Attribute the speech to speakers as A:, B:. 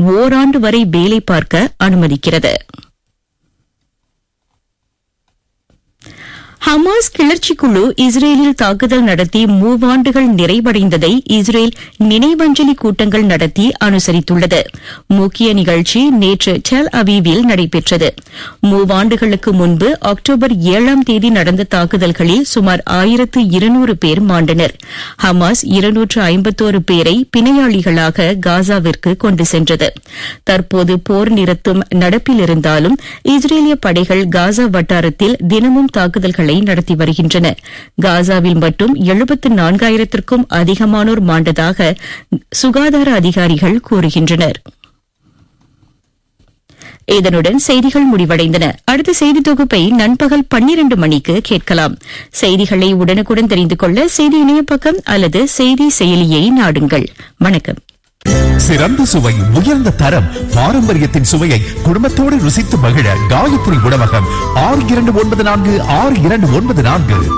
A: ஓராண்டு வரை வேலை பார்க்க அனுமதிக்கிறது ஹமாஸ் கிளர்ச்சி குழு இஸ்ரேலில் தாக்குதல் நடத்தி மூவாண்டுகள் நிறைவடைந்ததை இஸ்ரேல் நினைவஞ்சலி கூட்டங்கள் நடத்தி அனுசரித்துள்ளது முக்கிய நிகழ்ச்சி நேற்று டெல் அவீவில் நடைபெற்றது மூவாண்டுகளுக்கு முன்பு அக்டோபர் ஏழாம் தேதி நடந்த தாக்குதல்களில் சுமார் ஆயிரத்து இருநூறு பேர் மாண்டனர் ஹமாஸ் இருநூற்று ஐம்பத்தோரு பேரை பிணையாளிகளாக காசாவிற்கு கொண்டு சென்றது தற்போது போர் நிறுத்தம் நடப்பில் இருந்தாலும் இஸ்ரேலிய படைகள் காசா வட்டாரத்தில் தினமும் தாக்குதல்களை நடத்தி வருகின்றன காசாவில் மட்டும் எழுபத்து நான்காயிரத்திற்கும் அதிகமானோர் மாண்டதாக சுகாதார அதிகாரிகள் கூறுகின்றனர் இதனுடன் செய்திகள் முடிவடைந்தன அடுத்த செய்தி தொகுப்பை நண்பகல் பன்னிரண்டு மணிக்கு கேட்கலாம் செய்திகளை உடனுக்குடன் தெரிந்து கொள்ள செய்தி இணையப்பக்கம் அல்லது செய்தி செயலியை நாடுங்கள் வணக்கம்
B: சிறந்த சுவை உயர்ந்த தரம் பாரம்பரியத்தின் சுவையை குடும்பத்தோடு ருசித்து மகிழ காயத்ரி உணவகம் ஆறு இரண்டு ஒன்பது நான்கு ஆறு இரண்டு ஒன்பது நான்கு